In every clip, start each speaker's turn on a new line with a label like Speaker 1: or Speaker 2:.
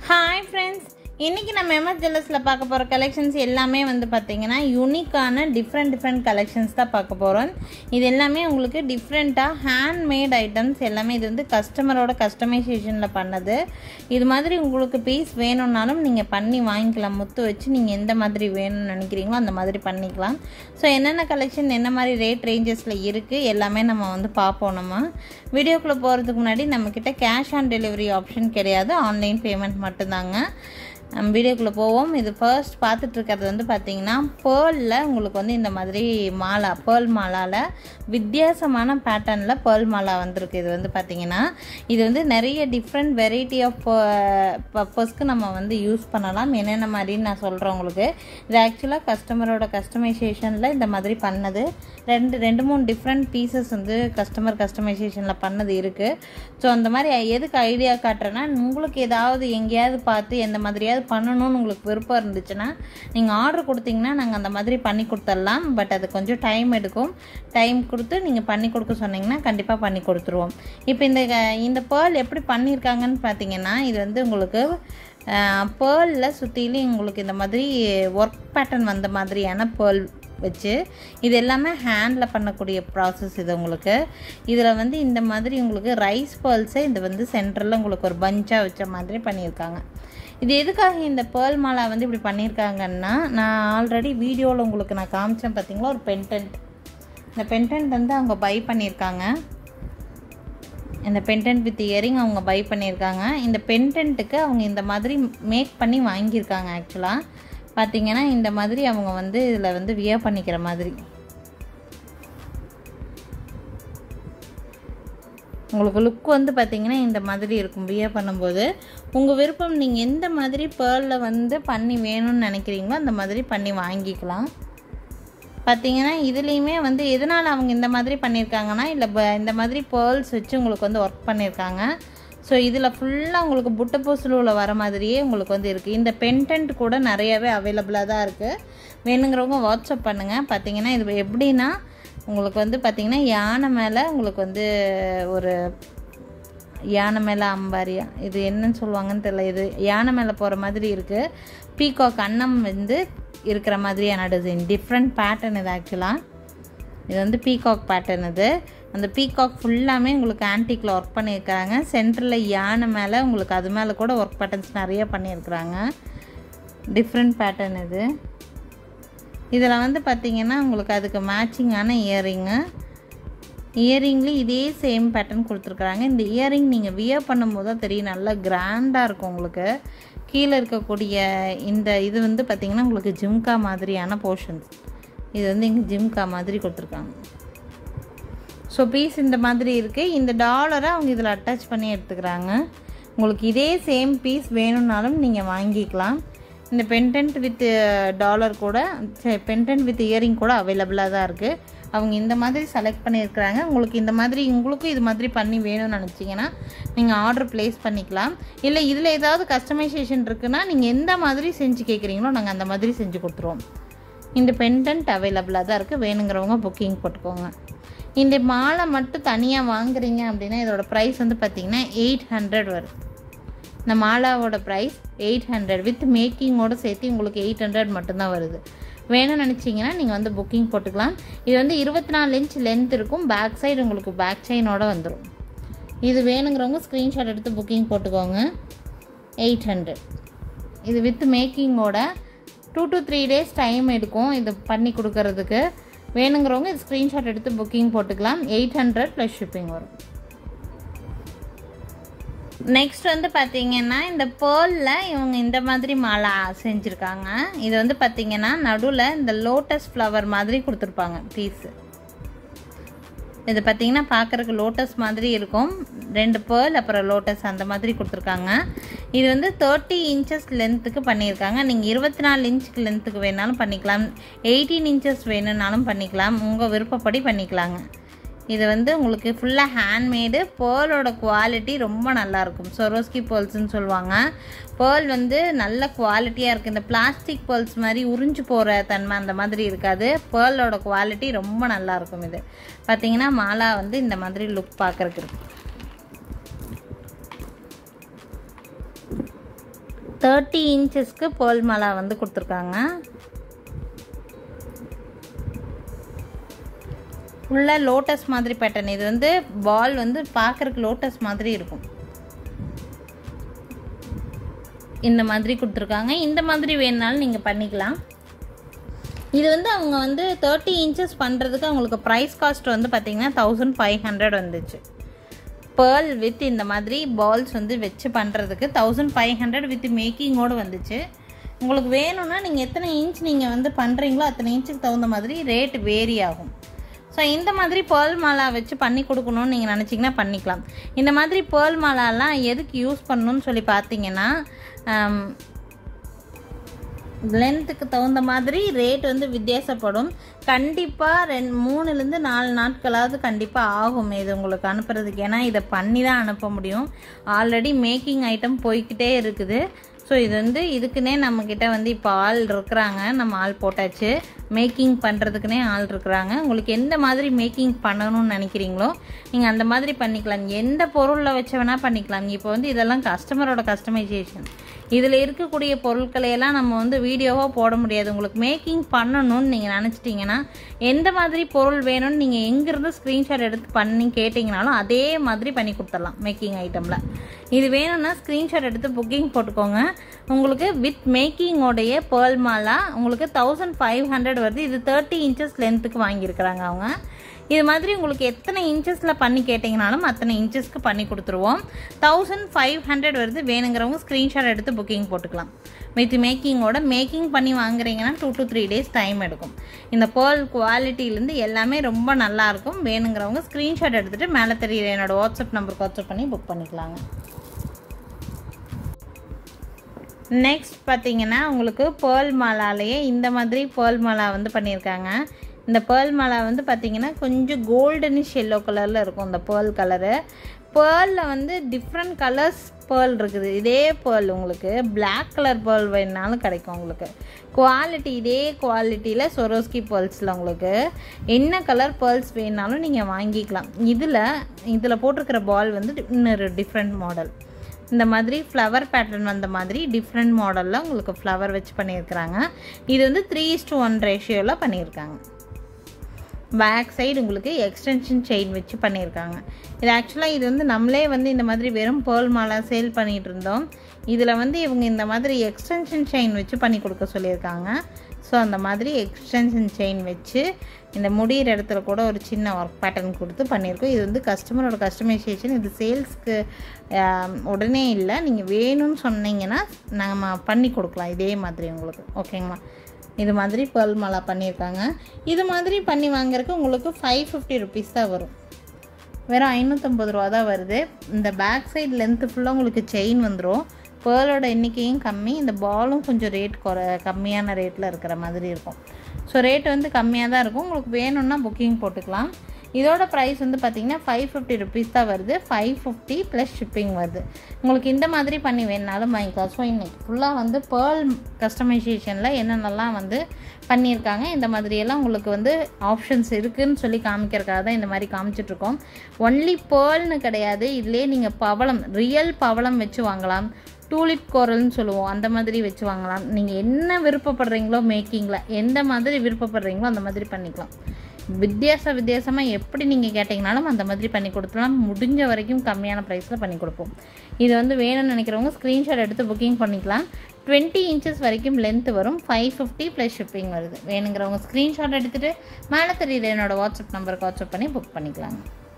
Speaker 1: hi friends இன்றைக்கி நம்ம MS ஜுவல்லர்ஸில் பார்க்க போகிற கலெக்ஷன்ஸ் எல்லாமே வந்து பார்த்திங்கன்னா யூனிக்கான டிஃப்ரெண்ட் டிஃப்ரெண்ட் கலெக்ஷன்ஸ் தான் பார்க்க போகிறோம் இது எல்லாமே உங்களுக்கு டிஃப்ரெண்ட்டாக ஹேண்ட்மேட் ஐட்டம்ஸ் எல்லாமே இது வந்து கஸ்டமரோட கஸ்டமைசேஷனில் பண்ணது இது மாதிரி உங்களுக்கு பீஸ் வேணும்னாலும் நீங்கள் பண்ணி வாங்கிக்கலாம் முத்து வச்சு நீங்கள் எந்த மாதிரி வேணும்னு நினைக்கிறீங்களோ அந்த மாதிரி பண்ணிக்கலாம் ஸோ என்னென்ன கலெக்ஷன் என்ன மாதிரி ரேட் ரேஞ்சஸில் இருக்குது எல்லாமே நம்ம வந்து பார்ப்போம் நம்ம வீடியோக்குள்ளே போகிறதுக்கு முன்னாடி நம்மக்கிட்ட கேஷ் ஆன் டெலிவரி ஆப்ஷன் கிடையாது ஆன்லைன் பேமெண்ட் மட்டும்தாங்க நம்ம வீடியோக்குள்ளே போவோம் இது ஃபர்ஸ்ட் பார்த்துட்டு இருக்கிறது வந்து பார்த்தீங்கன்னா பேர்லில் உங்களுக்கு வந்து இந்த மாதிரி மாலா பேர்ல் மாலாவில் வித்தியாசமான பேட்டர்னில் பேர்ல் மாலா வந்திருக்கு இது வந்து பார்த்தீங்கன்னா இது வந்து நிறைய டிஃப்ரெண்ட் வெரைட்டி ஆஃப் பர்பஸ்க்கு நம்ம வந்து யூஸ் பண்ணலாம் என்னென்ன மாதிரின்னு நான் சொல்கிறேன் உங்களுக்கு இது ஆக்சுவலாக கஸ்டமரோட கஸ்டமைசேஷனில் இந்த மாதிரி பண்ணது ரெண்டு ரெண்டு மூணு டிஃப்ரெண்ட் பீசஸ் வந்து கஸ்டமர் கஸ்டமைசேஷனில் பண்ணது இருக்குது ஸோ அந்த மாதிரி எதுக்கு ஐடியா காட்டுறேன்னா உங்களுக்கு ஏதாவது எங்கேயாவது பார்த்து எந்த மாதிரியாவது பண்ணணும்னு உங்களுக்கு விருப்பம் இருந்துச்சுன்னா நீங்கள் ஆர்டர் கொடுத்தீங்கன்னா நாங்கள் அந்த மாதிரி பண்ணி கொடுத்துடலாம் பட் அது கொஞ்சம் டைம் எடுக்கும் டைம் கொடுத்து நீங்கள் பண்ணி கொடுக்க சொன்னீங்கன்னா கண்டிப்பாக பண்ணி கொடுத்துருவோம் இப்போ இந்த இந்த பேர்ல் எப்படி பண்ணியிருக்காங்கன்னு பார்த்தீங்கன்னா இது வந்து உங்களுக்கு பேர்லில் சுற்றிலும் உங்களுக்கு இந்த மாதிரி ஒர்க் பேட்டர்ன் வந்த மாதிரியான பேர்ல் வச்சு இது எல்லாமே ஹேண்டில் பண்ணக்கூடிய ப்ராசஸ் இது உங்களுக்கு இதில் வந்து இந்த மாதிரி உங்களுக்கு ரைஸ் பேர்ல்ஸை இது வந்து சென்டரில் உங்களுக்கு ஒரு பஞ்சாக வச்ச மாதிரி பண்ணியிருக்காங்க இது எதுக்காக இந்த பேர்ல் மாலா வந்து இப்படி பண்ணியிருக்காங்கன்னா நான் ஆல்ரெடி வீடியோவில் உங்களுக்கு நான் காமிச்சேன் பார்த்தீங்களா ஒரு பென்டென்ட் இந்த பென்டென்ட் வந்து அவங்க பை பண்ணியிருக்காங்க இந்த பென்டென்ட் வித் இயரிங் அவங்க பை பண்ணியிருக்காங்க இந்த பென்டென்ட்டுக்கு அவங்க இந்த மாதிரி மேக் பண்ணி வாங்கியிருக்காங்க ஆக்சுவலாக பார்த்தீங்கன்னா இந்த மாதிரி அவங்க வந்து இதில் வந்து வியர் பண்ணிக்கிற மாதிரி உங்களுக்கு லுக் வந்து பார்த்திங்கன்னா இந்த மாதிரி இருக்கும் வியர் பண்ணும்போது உங்கள் விருப்பம் நீங்கள் எந்த மாதிரி பேர்லில் வந்து பண்ணி வேணும்னு நினைக்கிறீங்களோ அந்த மாதிரி பண்ணி வாங்கிக்கலாம் பார்த்தீங்கன்னா இதுலேயுமே வந்து எதனால் அவங்க இந்த மாதிரி பண்ணியிருக்காங்கன்னா இல்லை இந்த மாதிரி பேர்ல்ஸ் வச்சு உங்களுக்கு வந்து ஒர்க் பண்ணியிருக்காங்க ஸோ இதில் ஃபுல்லாக உங்களுக்கு புட்டப்பூசலூவில் வர மாதிரியே உங்களுக்கு வந்து இருக்குது இந்த பென்டென்ட் கூட நிறையாவே அவைலபிளாக தான் இருக்குது வேணுங்கிறவங்க வாட்ஸ்அப் பண்ணுங்கள் பார்த்தீங்கன்னா இது எப்படின்னா உங்களுக்கு வந்து பார்த்திங்கன்னா யானை மேலே உங்களுக்கு வந்து ஒரு யானை மேலே அம்பாரியா இது என்னன்னு சொல்லுவாங்கன்னு தெரியல இது யானை மேலே போகிற மாதிரி இருக்குது பீகாக் அன்னம் வந்து இருக்கிற மாதிரியான டிசைன் டிஃப்ரெண்ட் பேட்டர்ன் இது ஆக்சுவலாக இது வந்து பீகாக் பேட்டர்ன் இது அந்த பீகாக் ஃபுல்லாமே உங்களுக்கு ஆன்டிக்கில் ஒர்க் பண்ணியிருக்கிறாங்க சென்டரில் யானை மேலே உங்களுக்கு அது மேலே கூட ஒர்க் பேட்டர்ன்ஸ் நிறைய பண்ணியிருக்கிறாங்க டிஃப்ரெண்ட் பேட்டர்ன் இது இதில் வந்து பார்த்திங்கன்னா உங்களுக்கு அதுக்கு மேட்சிங்கான இயரிங்கு இயரிங்லேயும் இதே சேம் பேட்டர்ன் கொடுத்துருக்குறாங்க இந்த இயரிங் நீங்கள் வியர் பண்ணும்போது தான் தெரியும் நல்லா கிராண்டாக இருக்கும் உங்களுக்கு கீழே இருக்கக்கூடிய இந்த இது வந்து பார்த்திங்கன்னா உங்களுக்கு ஜிம்கா மாதிரியான போர்ஷன்ஸ் இது வந்து இங்கே ஜிம்கா மாதிரி கொடுத்துருக்காங்க ஸோ பீஸ் இந்த மாதிரி இருக்குது இந்த டாலரை அவங்க இதில் அட்டாச் பண்ணி எடுத்துக்கிறாங்க உங்களுக்கு இதே சேம் பீஸ் வேணும்னாலும் நீங்கள் வாங்கிக்கலாம் இந்த பென்டென்ட் வித் டாலர் கூட பென்டென்ட் வித் இயரிங் கூட அவைலபிளாக தான் இருக்குது அவங்க இந்த மாதிரி செலக்ட் பண்ணியிருக்கிறாங்க உங்களுக்கு இந்த மாதிரி உங்களுக்கும் இது மாதிரி பண்ணி வேணும்னு நினச்சிங்கன்னா நீங்கள் ஆர்டர் ப்ளேஸ் பண்ணிக்கலாம் இல்லை இதில் ஏதாவது கஸ்டமைசேஷன் இருக்குன்னா நீங்கள் எந்த மாதிரி செஞ்சு கேட்குறீங்களோ நாங்கள் அந்த மாதிரி செஞ்சு கொடுத்துருவோம் இந்த பென்டென்ட் அவைலபிளாக தான் இருக்குது வேணுங்கிறவங்க புக்கிங் போட்டுக்கோங்க இந்த மாலை மட்டும் தனியாக வாங்குறீங்க அப்படின்னா இதோட ப்ரைஸ் வந்து பார்த்திங்கன்னா எயிட் ஹண்ட்ரட் வருது இந்த மாலாவோட ப்ரைஸ் எயிட் ஹண்ட்ரட் வித் மேக்கிங்கோடு சேர்த்து உங்களுக்கு எயிட் ஹண்ட்ரட் மட்டும்தான் வருது வேணும்னு நினச்சிங்கன்னா நீங்கள் வந்து புக்கிங் போட்டுக்கலாம் இது வந்து இருபத்தி நாலு இன்ச் லென்த் இருக்கும் பேக் சைடு உங்களுக்கு பேக் செயினோட வந்துடும் இது வேணுங்கிறவங்க ஸ்க்ரீன்ஷாட் எடுத்து புக்கிங் போட்டுக்கோங்க எயிட் ஹண்ட்ரட் இது வித் மேக்கிங்கோட two to three days time எடுக்கும் இது பண்ணி கொடுக்கறதுக்கு வேணுங்கிறவங்க இது ஸ்க்ரீன்ஷாட் எடுத்து புக்கிங் போட்டுக்கலாம் எயிட் ஹண்ட்ரட் ப்ளஸ் ஷிப்பிங் வரும் நெக்ஸ்ட் வந்து பார்த்தீங்கன்னா இந்த பேர்லில் இவங்க இந்த மாதிரி மாலா செஞ்சுருக்காங்க இது வந்து பார்த்தீங்கன்னா நடுவில் இந்த லோட்டஸ் ஃப்ளவர் மாதிரி கொடுத்துருப்பாங்க பீஸு இது பார்த்தீங்கன்னா பார்க்குறக்கு லோட்டஸ் மாதிரி இருக்கும் ரெண்டு பேர்ல் அப்புறம் லோட்டஸ் அந்த மாதிரி கொடுத்துருக்காங்க இது வந்து தேர்ட்டி இன்ச்சஸ் லென்த்துக்கு பண்ணியிருக்காங்க நீங்கள் இருபத்தி நாலு இன்ச்சுக்கு லென்த்துக்கு வேணாலும் பண்ணிக்கலாம் எயிட்டீன் இன்ச்சஸ் வேணும்னாலும் பண்ணிக்கலாம் உங்கள் விருப்பப்படி பண்ணிக்கலாங்க இது வந்து உங்களுக்கு ஃபுல்லாக ஹேண்ட்மேடு பேர்லோட குவாலிட்டி ரொம்ப நல்லாயிருக்கும் சொரோஸ்கி பேர்ல்ஸ்னு சொல்லுவாங்க பேர்ல் வந்து நல்ல குவாலிட்டியாக இருக்குது இந்த பிளாஸ்டிக் பேர்ல்ஸ் மாதிரி உறிஞ்சு போகிற தன்மை அந்த மாதிரி இருக்காது பேர்லோட குவாலிட்டி ரொம்ப நல்லாயிருக்கும் இது பார்த்தீங்கன்னா மாலா வந்து இந்த மாதிரி லுக் பார்க்குறக்கு இருக்கு தேர்ட்டி இன்ச்சஸ்க்கு பேர்ல் மாலா வந்து கொடுத்துருக்காங்க உள்ள லோட்டஸ் மாதிரி பேட்டர்ன் இது வந்து பால் வந்து பார்க்குறக்கு லோட்டஸ் மாதிரி இருக்கும் இந்த மாதிரி கொடுத்துருக்காங்க இந்த மாதிரி வேணுனாலும் நீங்கள் பண்ணிக்கலாம் இது வந்து அவங்க வந்து தேர்ட்டி இன்ச்சஸ் பண்ணுறதுக்கு அவங்களுக்கு ப்ரைஸ் காஸ்ட் வந்து பார்த்திங்கன்னா தௌசண்ட் ஃபைவ் ஹண்ட்ரட் வந்துச்சு பேர்ல் வித் இந்த மாதிரி பால்ஸ் வந்து வச்சு பண்ணுறதுக்கு தௌசண்ட் ஃபைவ் ஹண்ட்ரட் வித் மேக்கிங்கோடு வந்துச்சு உங்களுக்கு வேணும்னா நீங்கள் எத்தனை இன்ச் நீங்கள் வந்து பண்ணுறீங்களோ அத்தனை இன்ச்சுக்கு தகுந்த மாதிரி ரேட் வேரி ஆகும் ஸோ இந்த மாதிரி பேர்ல் மாலா வச்சு பண்ணி கொடுக்கணும்னு நீங்கள் நினச்சிங்கன்னா பண்ணிக்கலாம் இந்த மாதிரி பேர்ல் மாலாலாம் எதுக்கு யூஸ் பண்ணணும்னு சொல்லி பார்த்தீங்கன்னா லென்த்துக்கு தகுந்த மாதிரி ரேட் வந்து வித்தியாசப்படும் கண்டிப்பாக ரெண்டு மூணுலேருந்து நாலு நாட்களாவது கண்டிப்பாக ஆகும் இது உங்களுக்கு அனுப்புறதுக்கு ஏன்னா இதை பண்ணி தான் அனுப்ப முடியும் ஆல்ரெடி மேக்கிங் ஐட்டம் போய்கிட்டே இருக்குது ஸோ இது வந்து இதுக்குன்னே நம்மக்கிட்ட வந்து இப்போ ஆள் இருக்கிறாங்க நம்ம ஆள் போட்டாச்சு மேக்கிங் பண்ணுறதுக்குனே ஆள் இருக்கிறாங்க உங்களுக்கு எந்த மாதிரி மேக்கிங் பண்ணணும்னு நினைக்கிறீங்களோ நீங்கள் அந்த மாதிரி பண்ணிக்கலாம் எந்த பொருளில் வச்ச வேணால் பண்ணிக்கலாம் இப்போ வந்து இதெல்லாம் கஸ்டமரோட கஸ்டமைசேஷன் இதில் இருக்கக்கூடிய பொருட்களை எல்லாம் நம்ம வந்து வீடியோவாக போட முடியாது உங்களுக்கு மேக்கிங் பண்ணணும்னு நீங்கள் நினச்சிட்டிங்கன்னா எந்த மாதிரி பொருள் வேணும்னு நீங்கள் எங்கேருந்து ஸ்க்ரீன்ஷாட் எடுத்து பண்ணி கேட்டிங்கனாலும் அதே மாதிரி பண்ணி கொடுத்துடலாம் மேக்கிங் ஐட்டமில் இது வேணும்னா ஸ்க்ரீன்ஷாட் எடுத்து புக்கிங் போட்டுக்கோங்க உங்களுக்கு வித் மேக்கிங்கோடைய பேர்ல் மாலா உங்களுக்கு தௌசண்ட் ஃபைவ் ஹண்ட்ரட் வருது இது தேர்ட்டி இன்ச்சஸ் லென்த்துக்கு வாங்கியிருக்கிறாங்க அவங்க இது மாதிரி உங்களுக்கு எத்தனை இன்ச்சஸில் பண்ணி கேட்டிங்கனாலும் அத்தனை இன்ச்சஸ்க்கு பண்ணி கொடுத்துருவோம் தௌசண்ட் ஃபைவ் ஹண்ட்ரட் வருது வேணுங்கிறவங்க ஸ்க்ரீன்ஷாட் எடுத்து புக்கிங் போட்டுக்கலாம் வித் மேக்கிங்கோட மேக்கிங் பண்ணி வாங்குறீங்கன்னா two to three days time எடுக்கும் இந்த பேர்ல் குவாலிட்டிலேருந்து எல்லாமே ரொம்ப நல்லாயிருக்கும் வேணுங்கிறவங்க ஸ்க்ரீன்ஷாட் எடுத்துகிட்டு மேலே தெரியுற என்னோடய வாட்ஸ்அப் நம்பருக்கு வாட்ஸ்அப் பண்ணி புக் பண்ணிக்கலாங்க நெக்ஸ்ட் பார்த்தீங்கன்னா உங்களுக்கு பேர்ல் மாலாலேயே இந்த மாதிரி பேர்ல் மாலா வந்து பண்ணியிருக்காங்க இந்த பேர்ல் மாலா வந்து பார்த்தீங்கன்னா கொஞ்சம் கோல்டனிஷ் எல்லோ கலரில் இருக்கும் இந்த பேர்ல் கலரு பேர்லில் வந்து டிஃப்ரெண்ட் கலர்ஸ் பேர்ல் இருக்குது இதே பேர்ல் உங்களுக்கு பிளாக் கலர் பேர்ல் வேணுனாலும் கிடைக்கும் உங்களுக்கு குவாலிட்டி இதே குவாலிட்டியில் சொரோஸ்கி பேர்ல்ஸில் உங்களுக்கு என்ன கலர் பேர்ல்ஸ் வேணுனாலும் நீங்கள் வாங்கிக்கலாம் இதில் இதில் போட்டிருக்கிற பால் வந்து இன்னொரு டிஃப்ரெண்ட் மாடல் இந்த மாதிரி ஃப்ளவர் பேட்டர்ன் வந்த மாதிரி டிஃப்ரெண்ட் மாடலில் உங்களுக்கு ஃப்ளவர் வச்சு பண்ணியிருக்கிறாங்க இது வந்து த்ரீ இஸ்டு ஒன் ரேஷியோவில் பண்ணியிருக்காங்க பேக் சைடு உங்களுக்கு எக்ஸ்டென்ஷன் செயின் வச்சு பண்ணியிருக்காங்க இது ஆக்சுவலாக இது வந்து நம்மளே வந்து இந்த மாதிரி வெறும் பேர்ல் மாலா சேல் பண்ணிகிட்டு இருந்தோம் இதில் வந்து இவங்க இந்த மாதிரி எக்ஸ்டென்ஷன் செயின் வச்சு பண்ணி கொடுக்க சொல்லியிருக்காங்க ஸோ அந்த மாதிரி எக்ஸ்டென்ஷன் செயின் வச்சு இந்த முடிகிற இடத்துல கூட ஒரு சின்ன ஒர்க் பேட்டர்ன் கொடுத்து பண்ணியிருக்கோம் இது வந்து கஸ்டமரோட கஸ்டமைசேஷன் இது சேல்ஸ்க்கு உடனே இல்லை நீங்கள் வேணும்னு சொன்னீங்கன்னா நம்ம பண்ணி கொடுக்கலாம் இதே மாதிரி உங்களுக்கு ஓகேங்களா இது மாதிரி பேர்ல் மாலா பண்ணியிருக்காங்க இது மாதிரி பண்ணி வாங்குறதுக்கு உங்களுக்கு ஃபைவ் ஃபிஃப்டி ருபீஸ் தான் வரும் வெறும் ஐநூற்றம்பது ரூபா தான் வருது இந்த பேக் சைடு லென்த்து ஃபுல்லாக உங்களுக்கு செயின் வந்துடும் பேர்லோட எண்ணிக்கையும் கம்மி இந்த பாலும் கொஞ்சம் ரேட் குறை கம்மியான ரேட்டில் இருக்கிற மாதிரி இருக்கும் ஸோ ரேட் வந்து கம்மியாக தான் இருக்கும் உங்களுக்கு வேணும்னா புக்கிங் போட்டுக்கலாம் இதோட ப்ரைஸ் வந்து பார்த்தீங்கன்னா ஃபைவ் ஃபிஃப்டி ருபீஸ் தான் வருது ஃபைவ் ஃபிஃப்டி ப்ளஸ் ஷிப்பிங் வருது உங்களுக்கு இந்த மாதிரி பண்ணி வேணுனாலும் வாங்கிக்கலாம் ஸோ இன்னைக்கு ஃபுல்லாக வந்து பேர்ல் கஸ்டமைசேஷனில் என்னென்னலாம் வந்து பண்ணியிருக்காங்க இந்த மாதிரியெல்லாம் உங்களுக்கு வந்து ஆப்ஷன்ஸ் இருக்குதுன்னு சொல்லி காமிக்கிறதுக்காக தான் இந்த மாதிரி காமிச்சிட்ருக்கோம் ஒன்லி பேர்ல்னு கிடையாது இதுலேயே நீங்கள் பவளம் ரியல் பவளம் வச்சு வாங்கலாம் டூலிப் கோரல்னு சொல்லுவோம் அந்த மாதிரி வச்சு வாங்கலாம் நீங்கள் என்ன விருப்பப்படுறீங்களோ மேக்கிங்கில் எந்த மாதிரி விருப்பப்படுறீங்களோ அந்த மாதிரி பண்ணிக்கலாம் வித்தியாச வித்தியாசமாக எப்படி நீங்கள் கேட்டிங்கனாலும் அந்த மாதிரி பண்ணி கொடுத்துலாம் முடிஞ்ச வரைக்கும் கம்மியான ப்ரைஸில் பண்ணி கொடுப்போம் இது வந்து வேணும்னு நினைக்கிறவங்க ஸ்க்ரீன்ஷாட் எடுத்து புக்கிங் பண்ணிக்கலாம் டுவெண்ட்டி இன்ச்சஸ் வரைக்கும் லென்த் வரும் ஃபைவ் ஃபிஃப்டி ப்ளஸ் ஷிப்பிங் வருது வேணுங்கிறவங்க ஸ்க்ரீன்ஷாட் எடுத்துகிட்டு மேலே தெரியுது என்னோடய வாட்ஸ்அப் நம்பருக்கு வாட்ஸ்அப் பண்ணி புக் பண்ணிக்கலாங்க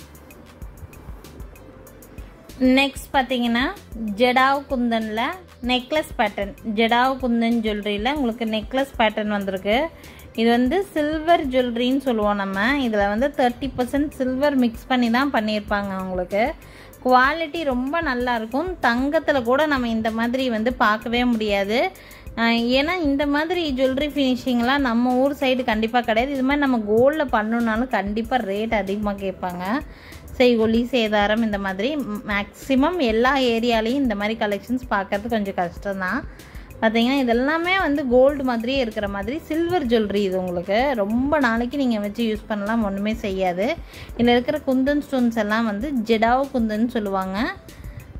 Speaker 1: நெக்ஸ்ட் பார்த்தீங்கன்னா ஜெடாவ் குந்தனில் நெக்லஸ் பேட்டர்ன் ஜெடாவ் குந்தன் ஜுவல்லரியில் உங்களுக்கு நெக்லஸ் பேட்டர்ன் வந்திருக்கு இது வந்து சில்வர் ஜுவல்லரின்னு சொல்லுவோம் நம்ம இதில் வந்து தேர்ட்டி பர்சன்ட் சில்வர் மிக்ஸ் பண்ணி தான் பண்ணியிருப்பாங்க உங்களுக்கு குவாலிட்டி ரொம்ப நல்லாயிருக்கும் தங்கத்தில் கூட நம்ம இந்த மாதிரி வந்து பார்க்கவே முடியாது ஏன்னா இந்த மாதிரி ஜுவல்லரி ஃபினிஷிங்லாம் நம்ம ஊர் சைடு கண்டிப்பாக கிடையாது இது மாதிரி நம்ம கோல்டில் பண்ணணுன்னாலும் கண்டிப்பாக ரேட் அதிகமாக கேட்பாங்க செய்கொல்லி சேதாரம் இந்த மாதிரி மேக்ஸிமம் எல்லா ஏரியாலையும் இந்த மாதிரி கலெக்ஷன்ஸ் பார்க்கறது கொஞ்சம் கஷ்டம்தான் பார்த்தீங்கன்னா இதெல்லாமே வந்து கோல்டு மாதிரியே இருக்கிற மாதிரி சில்வர் ஜுவல்லரி இது உங்களுக்கு ரொம்ப நாளைக்கு நீங்கள் வச்சு யூஸ் பண்ணலாம் ஒன்றுமே செய்யாது இதில் இருக்கிற குந்தன் ஸ்டோன்ஸ் எல்லாம் வந்து ஜெடாவ் குந்தன் சொல்லுவாங்க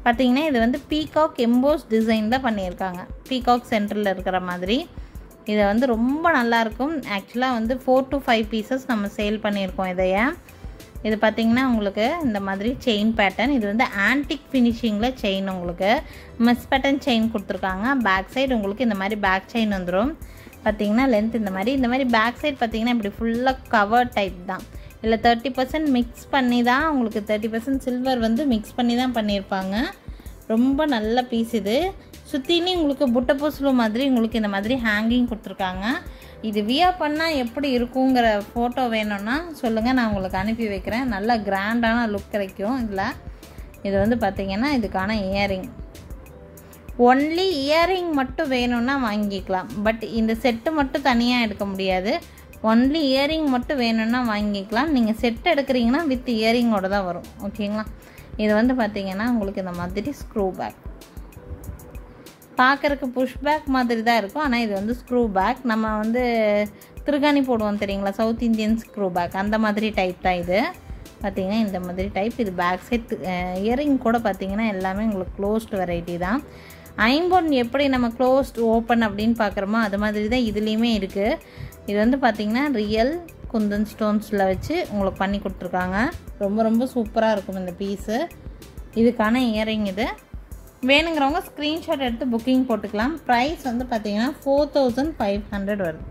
Speaker 1: பார்த்தீங்கன்னா இது வந்து பீகாக் எம்போஸ் டிசைனில் பண்ணியிருக்காங்க பீகாக் சென்டரில் இருக்கிற மாதிரி இது வந்து ரொம்ப நல்லாயிருக்கும் ஆக்சுவலாக வந்து ஃபோர் டு ஃபைவ் பீசஸ் நம்ம சேல் பண்ணியிருக்கோம் இதைய இது பார்த்திங்கன்னா உங்களுக்கு இந்த மாதிரி செயின் பேட்டர்ன் இது வந்து ஆன்டிக் ஃபினிஷிங்கில் செயின் உங்களுக்கு மிஸ் பேட்டர்ன் செயின் கொடுத்துருக்காங்க பேக் சைடு உங்களுக்கு இந்த மாதிரி பேக் செயின் வந்துடும் பார்த்தீங்கன்னா லென்த் இந்த மாதிரி இந்த மாதிரி பேக் சைடு பார்த்தீங்கன்னா இப்படி ஃபுல்லாக கவர் டைப் தான் இல்லை தேர்ட்டி பர்சன்ட் மிக்ஸ் பண்ணி தான் உங்களுக்கு தேர்ட்டி பர்சன்ட் சில்வர் வந்து மிக்ஸ் பண்ணி தான் பண்ணியிருப்பாங்க ரொம்ப நல்ல பீஸ் இது சுற்றினே உங்களுக்கு புட்டப்பூசலு மாதிரி உங்களுக்கு இந்த மாதிரி ஹேங்கிங் கொடுத்துருக்காங்க இது வியர் பண்ணால் எப்படி இருக்குங்கிற ஃபோட்டோ வேணும்னா சொல்லுங்கள் நான் உங்களுக்கு அனுப்பி வைக்கிறேன் நல்ல கிராண்டான லுக் கிடைக்கும் இதில் இது வந்து பார்த்திங்கன்னா இதுக்கான இயரிங் ஒன்லி இயரிங் மட்டும் வேணும்னா வாங்கிக்கலாம் பட் இந்த செட்டு மட்டும் தனியாக எடுக்க முடியாது ஒன்லி இயரிங் மட்டும் வேணும்னா வாங்கிக்கலாம் நீங்கள் செட் எடுக்கிறீங்கன்னா வித் இயரிங்கோட தான் வரும் ஓகேங்களா இது வந்து பார்த்திங்கன்னா உங்களுக்கு இந்த மாதிரி ஸ்க்ரூ பேக் பார்க்குறக்கு புஷ் பேக் மாதிரி தான் இருக்கும் ஆனால் இது வந்து ஸ்க்ரூ பேக் நம்ம வந்து திருகாணி போடுவோம் தெரியுங்களா சவுத் இந்தியன் ஸ்க்ரூ பேக் அந்த மாதிரி டைப் தான் இது பார்த்திங்கன்னா இந்த மாதிரி டைப் இது பேக் சைட் இயரிங் கூட பார்த்திங்கன்னா எல்லாமே உங்களுக்கு க்ளோஸ்டு வெரைட்டி தான் ஐம்பொன் எப்படி நம்ம க்ளோஸ்ட் ஓப்பன் அப்படின்னு பார்க்குறோமோ அது மாதிரி தான் இதுலேயுமே இருக்குது இது வந்து பார்த்திங்கன்னா ரியல் குந்தன் ஸ்டோன்ஸில் வச்சு உங்களுக்கு பண்ணி கொடுத்துருக்காங்க ரொம்ப ரொம்ப சூப்பராக இருக்கும் இந்த பீஸு இதுக்கான இயரிங் இது வேணுங்கிறவங்க ஸ்க்ரீன்ஷாட் எடுத்து புக்கிங் போட்டுக்கலாம் ப்ரைஸ் வந்து பார்த்தீங்கன்னா ஃபோர் தௌசண்ட் ஃபைவ் ஹண்ட்ரட் வருது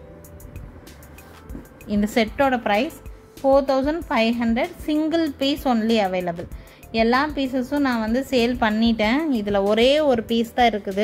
Speaker 1: இந்த செட்டோட price four thousand five hundred single piece only available எல்லா பீசஸும் நான் வந்து சேல் பண்ணிட்டேன் இதில் ஒரே ஒரு பீஸ் தான் இருக்குது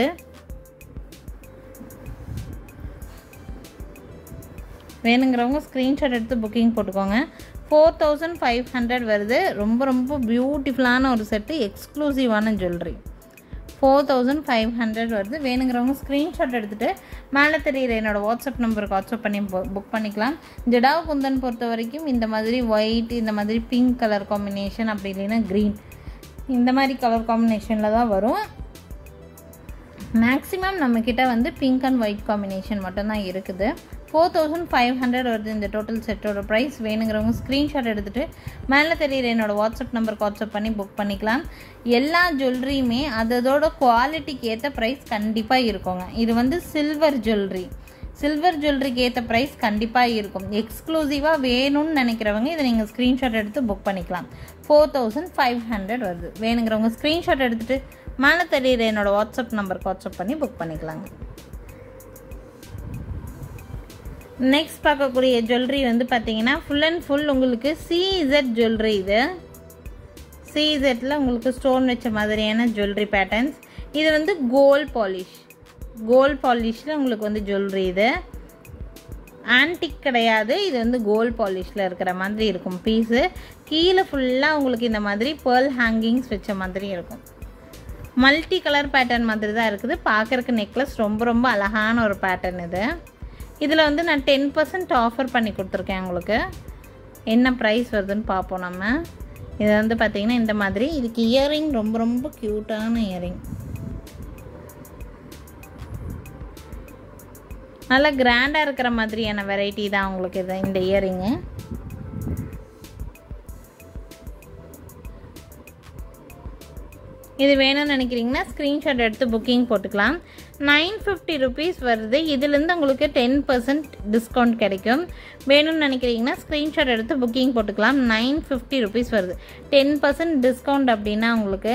Speaker 1: வேணுங்கிறவங்க ஸ்க்ரீன்ஷாட் எடுத்து புக்கிங் போட்டுக்கோங்க ஃபோர் தௌசண்ட் ஃபைவ் ஹண்ட்ரட் வருது ரொம்ப ரொம்ப பியூட்டிஃபுல்லான ஒரு செட்டு எக்ஸ்க்ளூசிவான jewellery four thousand five hundred வருது வேணுங்கிறவங்க ஸ்க்ரீன்ஷாட் எடுத்துகிட்டு மேலே தெரியுற என்னோடய வாட்ஸ்அப் நம்பருக்கு வாட்ஸ்அப் பண்ணி புக் பண்ணிக்கலாம் ஜடாவ் குந்தன் பொறுத்த வரைக்கும் இந்த மாதிரி ஒயிட் இந்த மாதிரி பிங்க் கலர் காம்பினேஷன் அப்படி இல்லைன்னா க்ரீன் இந்த மாதிரி கலர் காம்பினேஷனில் தான் வரும் மேக்ஸிமம் நம்மக்கிட்ட வந்து பிங்க் அண்ட் ஒயிட் காம்பினேஷன் மட்டும்தான் இருக்குது ஃபோர் தௌசண்ட் ஃபைவ் ஹண்ட்ரட் வருது இந்த டோட்டல் செட்டோட ப்ரைஸ் வேணுங்கிறவங்க ஸ்க்ரீன்ஷாட் எடுத்துகிட்டு மேலே தெரியுற என்னோட வாட்ஸ்அப் நம்பருக்கு வாட்ஸ்அப் பண்ணி புக் பண்ணிக்கலாம் எல்லா ஜுவல்லரியுமே அதோட குவாலிட்டிக்கு ஏற்ற ப்ரைஸ் கண்டிப்பாக இருக்குங்க இது வந்து சில்வர் ஜுவல்லரி சில்வர் ஜுவல்லரிக்கு ஏற்ற ப்ரைஸ் கண்டிப்பாக இருக்கும் எக்ஸ்க்ளூசிவாக வேணும்னு நினைக்கிறவங்க இதை நீங்கள் ஸ்க்ரீன்ஷாட் எடுத்து புக் பண்ணிக்கலாம் ஃபோர் தௌசண்ட் ஃபைவ் ஹண்ட்ரட் வருது வேணுங்கிறவங்க ஸ்க்ரீன்ஷாட் எடுத்துகிட்டு மேலே தெரியுற என்னோட வாட்ஸ்அப் நம்பருக்கு வாட்ஸ்அப் பண்ணி புக் பண்ணிக்கலாங்க நெக்ஸ்ட் பார்க்கக்கூடிய ஜுவல்லரி வந்து பார்த்தீங்கன்னா ஃபுல் அண்ட் ஃபுல் உங்களுக்கு சிஇசட் ஜுவல்லரி இது சிஇசட்டில் உங்களுக்கு ஸ்டோன் வச்ச மாதிரியான ஜுவல்லரி பேட்டர்ன்ஸ் இது வந்து கோல்ட் பாலிஷ் கோல்ட் பாலிஷில் உங்களுக்கு வந்து ஜுவல்லரி இது ஆன்டிக் கிடையாது இது வந்து கோல்ட் பாலிஷில் இருக்கிற மாதிரி இருக்கும் பீஸு கீழே ஃபுல்லாக உங்களுக்கு இந்த மாதிரி பேர்ல் ஹேங்கிங்ஸ் வச்ச மாதிரி இருக்கும் மல்டி கலர் பேட்டர்ன் மாதிரி தான் இருக்குது பார்க்குறக்கு நெக்லஸ் ரொம்ப ரொம்ப அழகான ஒரு பேட்டர்ன் இது இதில் வந்து நான் டென் பர்சன்ட் ஆஃபர் பண்ணி கொடுத்துருக்கேன் உங்களுக்கு என்ன ப்ரைஸ் வருதுன்னு பார்ப்போம் நம்ம இது வந்து பார்த்திங்கன்னா இந்த மாதிரி இதுக்கு இயரிங் ரொம்ப ரொம்ப க்யூட்டான இயரிங் நல்லா கிராண்டாக இருக்கிற மாதிரியான வெரைட்டி தான் உங்களுக்கு இது இந்த இயரிங்கு இது வேணும்னு நினைக்கிறீங்கன்னா ஸ்க்ரீன்ஷாட் எடுத்து புக்கிங் போட்டுக்கலாம் நைன் ஃபிஃப்டி ருபீஸ் வருது இதுலேருந்து உங்களுக்கு டென் பர்சன்ட் டிஸ்கவுண்ட் கிடைக்கும் வேணும்னு நினைக்கிறீங்கன்னா ஸ்க்ரீன்ஷாட் எடுத்து புக்கிங் போட்டுக்கலாம் நைன் ஃபிஃப்டி ருபீஸ் வருது டென் பர்சன்ட் டிஸ்கவுண்ட் அப்படின்னா உங்களுக்கு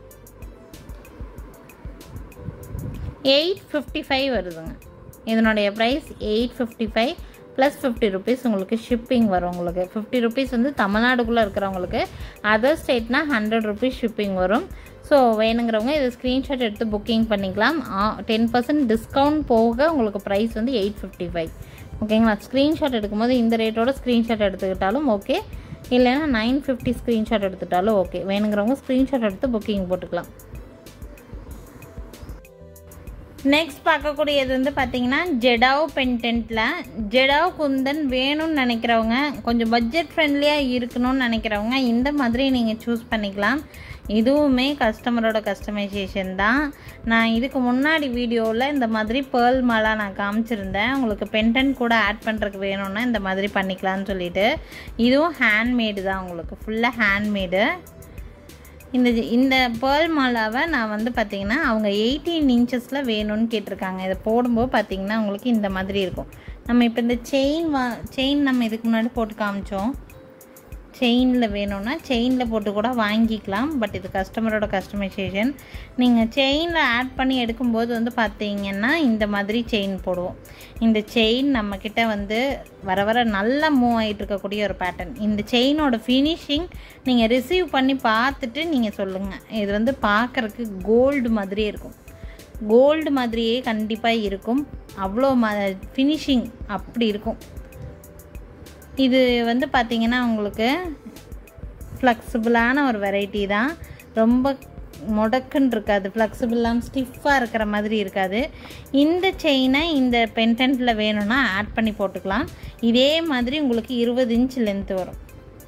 Speaker 1: எயிட் ஃபிஃப்டி ஃபைவ் வருதுங்க இதனுடைய price eight fifty five plus fifty rupees உங்களுக்கு ஷிப்பிங் வரும் உங்களுக்கு ஃபிஃப்டி ருபீஸ் வந்து தமிழ்நாடுக்குள்ளே இருக்கிறவங்களுக்கு அதர் ஸ்டேட்னா ஹண்ட்ரட் ருபீஸ் ஷிப்பிங் வரும் ஸோ வேணுங்கிறவங்க இதை ஸ்க்ரீன்ஷாட் எடுத்து புக்கிங் பண்ணிக்கலாம் டென் பர்சன்ட் டிஸ்கவுண்ட் போக உங்களுக்கு ப்ரைஸ் வந்து எயிட் ஃபிஃப்டி ஃபைவ் ஓகேங்களா ஸ்க்ரீன்ஷாட் எடுக்கும்போது இந்த ரேட்டோட ஸ்க்ரீன்ஷாட் எடுத்துக்கிட்டாலும் ஓகே இல்லைன்னா நைன் ஃபிஃப்டி ஸ்க்ரீன்ஷாட் எடுத்துட்டாலும் ஓகே வேணுங்கிறவங்க ஸ்க்ரீன்ஷாட் எடுத்து புக்கிங் போட்டுக்கலாம் நெக்ஸ்ட் பார்க்கக்கூடியது வந்து பார்த்தீங்கன்னா ஜெடாவ் பென்டென்ட்டில் ஜெடாவ் குந்தன் வேணும்னு நினைக்கிறவங்க கொஞ்சம் பட்ஜெட் ஃப்ரெண்ட்லியாக இருக்கணும்னு நினைக்கிறவங்க இந்த மாதிரி நீங்கள் சூஸ் பண்ணிக்கலாம் இதுவுமே கஸ்டமரோட கஸ்டமைசேஷன் தான் நான் இதுக்கு முன்னாடி வீடியோவில் இந்த மாதிரி பேர்ல் மாலா நான் காமிச்சிருந்தேன் உங்களுக்கு பென்டென்ட் கூட ஆட் பண்ணுறதுக்கு வேணும்னா இந்த மாதிரி பண்ணிக்கலாம்னு சொல்லிட்டு இதுவும் ஹேண்ட்மேடு தான் உங்களுக்கு ஃபுல்லாக ஹேண்ட்மேடு இந்த இந்த பேர்ல் மாலாவை நான் வந்து பார்த்தீங்கன்னா அவங்க எயிட்டீன் இன்ச்சஸில் வேணும்னு கேட்டிருக்காங்க இதை போடும்போது பார்த்தீங்கன்னா உங்களுக்கு இந்த மாதிரி இருக்கும் நம்ம இப்போ இந்த செயின் வா செயின் நம்ம இதுக்கு முன்னாடி போட்டு காமிச்சோம் செயினில் வேணும்னா செயினில் போட்டு கூட வாங்கிக்கலாம் பட் இது கஸ்டமரோட கஸ்டமைசேஷன் நீங்கள் செயினில் ஆட் பண்ணி எடுக்கும்போது வந்து பார்த்தீங்கன்னா இந்த மாதிரி செயின் போடுவோம் இந்த செயின் நம்மக்கிட்ட வந்து வர வர நல்லா மூவ் ஆகிட்டு இருக்கக்கூடிய ஒரு பேட்டர்ன் இந்த செயினோட ஃபினிஷிங் நீங்கள் ரிசீவ் பண்ணி பார்த்துட்டு நீங்கள் சொல்லுங்கள் இது வந்து பார்க்குறக்கு கோல்டு மாதிரியே இருக்கும் கோல்டு மாதிரியே கண்டிப்பாக இருக்கும் அவ்வளோ ம ஃபினிஷிங் அப்படி இருக்கும் இது வந்து பார்த்திங்கன்னா உங்களுக்கு ஃப்ளெக்சிபிளான ஒரு வெரைட்டி தான் ரொம்ப முடக்குன்னு இருக்காது ஃப்ளெக்சிபிளான ஸ்டிஃபாக இருக்கிற மாதிரி இருக்காது இந்த செயினை இந்த பென்டென்ட்டில் வேணும்னா ஆட் பண்ணி போட்டுக்கலாம் இதே மாதிரி உங்களுக்கு இருபது இன்ச் லென்த்து வரும்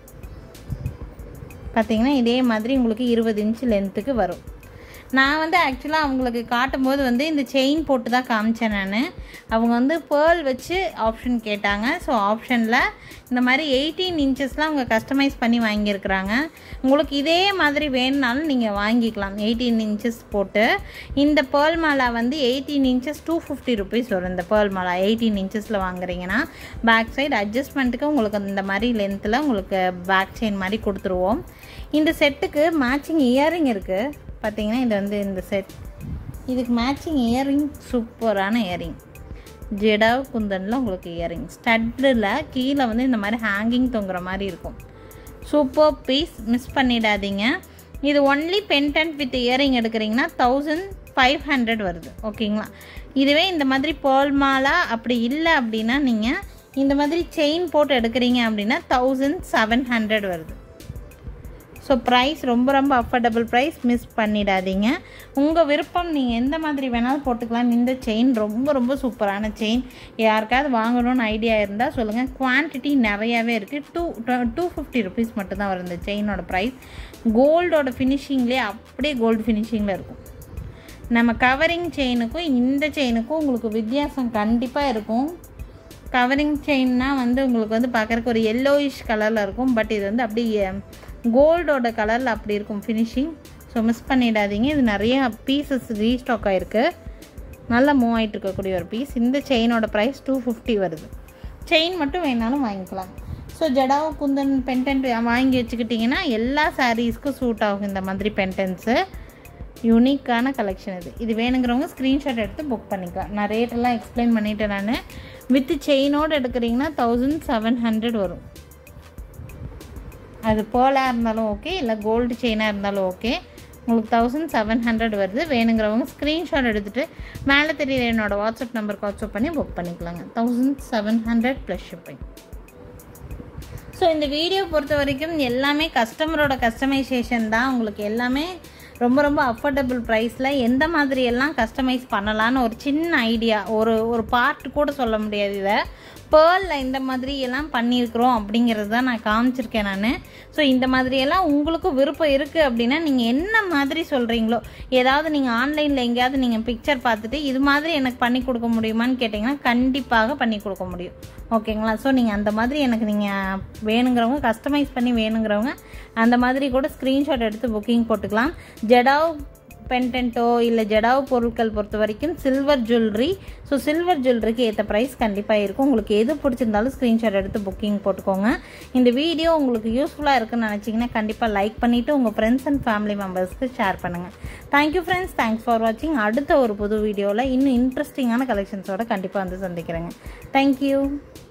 Speaker 1: பார்த்தீங்கன்னா இதே மாதிரி உங்களுக்கு இருபது இன்ச் லென்த்துக்கு வரும் நான் வந்து ஆக்சுவலாக அவங்களுக்கு காட்டும்போது வந்து இந்த செயின் போட்டு தான் காமிச்சேன் நான் அவங்க வந்து பேர்ல் வச்சு ஆப்ஷன் கேட்டாங்க ஸோ ஆப்ஷனில் இந்த மாதிரி எயிட்டீன் இன்ச்சஸ்லாம் அவங்க கஸ்டமைஸ் பண்ணி வாங்கியிருக்கிறாங்க உங்களுக்கு இதே மாதிரி வேணுனாலும் நீங்கள் வாங்கிக்கலாம் எயிட்டீன் இன்ச்சஸ் போட்டு இந்த பேர்ல் மாலா வந்து eighteen inches two fifty rupees வரும் இந்த பேர்ல் மாலா எயிட்டீன் இன்ச்சஸில் வாங்குறீங்கன்னா பேக் சைடு அட்ஜஸ்ட்மெண்ட்டுக்கு உங்களுக்கு இந்த மாதிரி லென்த்தில் உங்களுக்கு பேக் செயின் மாதிரி கொடுத்துருவோம் இந்த செட்டுக்கு மேட்சிங் இயரிங் இருக்குது பார்த்தீங்கன்னா இது வந்து இந்த செட் இதுக்கு மேட்சிங் இயரிங் சூப்பரான இயரிங் ஜெடாவ் குந்தனில் உங்களுக்கு இயரிங் ஸ்டட்டில் கீழே வந்து இந்த மாதிரி ஹேங்கிங் தொங்குற மாதிரி இருக்கும் சூப்பர் பீஸ் மிஸ் பண்ணிடாதீங்க இது ஒன்லி பென்டென்ட் வித் இயரிங் எடுக்கிறீங்கன்னா தௌசண்ட் ஃபைவ் ஹண்ட்ரட் வருது ஓகேங்களா இதுவே இந்த மாதிரி பேர்ல் மாலா அப்படி இல்லை அப்படின்னா நீங்கள் இந்த மாதிரி செயின் போட்டு எடுக்கிறீங்க அப்படின்னா தௌசண்ட் செவன் ஹண்ட்ரட் வருது ஸோ ப்ரைஸ் ரொம்ப ரொம்ப அஃபோர்டபுள் ப்ரைஸ் மிஸ் பண்ணிடாதீங்க உங்கள் விருப்பம் நீங்கள் எந்த மாதிரி வேணாலும் போட்டுக்கலாம் இந்த செயின் ரொம்ப ரொம்ப சூப்பரான செயின் யாருக்காவது வாங்கணும்னு ஐடியா இருந்தால் சொல்லுங்கள் குவான்டிட்டி நிறையாவே இருக்குது டூ டூ ஃபிஃப்டி ருபீஸ் மட்டும்தான் வரும் இந்த செயினோட ப்ரைஸ் கோல்டோட ஃபினிஷிங்லேயே அப்படியே கோல்டு ஃபினிஷிங்கில் இருக்கும் நம்ம கவரிங் செயினுக்கும் இந்த செயினுக்கும் உங்களுக்கு வித்தியாசம் கண்டிப்பாக இருக்கும் கவரிங் செயின்னா வந்து உங்களுக்கு வந்து பார்க்குறக்கு ஒரு எல்லோயிஷ் கலரில் இருக்கும் பட் இது வந்து அப்படியே கோல்டோட கலரில் அப்படி இருக்கும் ஃபினிஷிங் ஸோ மிஸ் பண்ணிடாதீங்க இது நிறைய பீசஸ் ரீஸ்டாக் ஆகிருக்கு நல்லா மூவ் ஆகிட்டு இருக்கக்கூடிய ஒரு பீஸ் இந்த செயினோட ப்ரைஸ் டூ ஃபிஃப்டி வருது செயின் மட்டும் வேணாலும் வாங்கிக்கலாம் ஸோ ஜடாவ் குந்தன் பென்டென்ட் வாங்கி வச்சுக்கிட்டிங்கன்னா எல்லா சாரீஸ்க்கும் சூட் ஆகும் இந்த மாதிரி பென்டென்ட்ஸு யூனிக்கான கலெக்ஷன் இது இது வேணுங்கிறவங்க ஸ்க்ரீன்ஷாட் எடுத்து புக் பண்ணிக்கலாம் நான் ரேட்டெல்லாம் எக்ஸ்பிளைன் பண்ணிட்டேன் நான் வித் செயினோடு எடுக்கிறீங்கன்னா தௌசண்ட் செவன் ஹண்ட்ரட் வரும் அது பேர்லாக இருந்தாலும் ஓகே இல்லை கோல்டு செயினாக இருந்தாலும் ஓகே உங்களுக்கு தௌசண்ட் செவன் ஹண்ட்ரட் வருது வேணுங்கிறவங்க ஸ்க்ரீன்ஷாட் எடுத்துகிட்டு மேலே தெரியுற என்னோடய வாட்ஸ்அப் நம்பருக்கு வாட்ஸ்அப் பண்ணி புக் பண்ணிக்கலாங்க thousand seven hundred plus shipping so இந்த வீடியோ பொறுத்த வரைக்கும் எல்லாமே கஸ்டமரோட கஸ்டமைசேஷன் தான் உங்களுக்கு எல்லாமே ரொம்ப ரொம்ப அஃபோர்டபுள் ப்ரைஸில் எந்த மாதிரி எல்லாம் கஸ்டமைஸ் பண்ணலான்னு ஒரு சின்ன ஐடியா ஒரு ஒரு பார்ட் கூட சொல்ல முடியாது இதை பேர்லில் இந்த மாதிரி எல்லாம் பண்ணியிருக்கிறோம் அப்படிங்கிறது தான் நான் காமிச்சிருக்கேன் நான் ஸோ இந்த மாதிரியெல்லாம் உங்களுக்கு விருப்பம் இருக்குது அப்படின்னா நீங்கள் என்ன மாதிரி சொல்கிறீங்களோ ஏதாவது நீங்கள் ஆன்லைனில் எங்கேயாவது நீங்கள் பிக்சர் பார்த்துட்டு இது மாதிரி எனக்கு பண்ணி கொடுக்க முடியுமான்னு கேட்டிங்கன்னா கண்டிப்பாக பண்ணி கொடுக்க முடியும் ஓகேங்களா ஸோ நீங்கள் அந்த மாதிரி எனக்கு நீங்கள் வேணுங்கிறவங்க கஸ்டமைஸ் பண்ணி வேணுங்கிறவங்க அந்த மாதிரி கூட ஸ்க்ரீன்ஷாட் எடுத்து புக்கிங் போட்டுக்கலாம் ஜெடாவ் பென்டென்ட்டோ இல்லை ஜடாவ் பொருட்கள் பொறுத்த வரைக்கும் சில்வர் ஜுவல்லரி ஸோ சில்வர் ஜுவல்லரிக்கு ஏற்ற ப்ரைஸ் கண்டிப்பாக இருக்கும் உங்களுக்கு எது பிடிச்சிருந்தாலும் ஸ்க்ரீன்ஷாட் எடுத்து புக்கிங் போட்டுக்கோங்க இந்த வீடியோ உங்களுக்கு யூஸ்ஃபுல்லாக இருக்குன்னு நினச்சிங்கன்னா கண்டிப்பாக லைக் பண்ணிவிட்டு உங்கள் ஃப்ரெண்ட்ஸ் அண்ட் ஃபேமிலி மெம்பர்ஸ்க்கு ஷேர் பண்ணுங்கள் தேங்க்யூ ஃப்ரெண்ட்ஸ் தேங்க்ஸ் ஃபார் வாட்சிங் அடுத்த ஒரு புது வீடியோவில் இன்னும் இன்ட்ரெஸ்டிங்கான கலெக்ஷன்ஸோட கண்டிப்பாக வந்து சந்திக்கிறேங்க தேங்க்யூ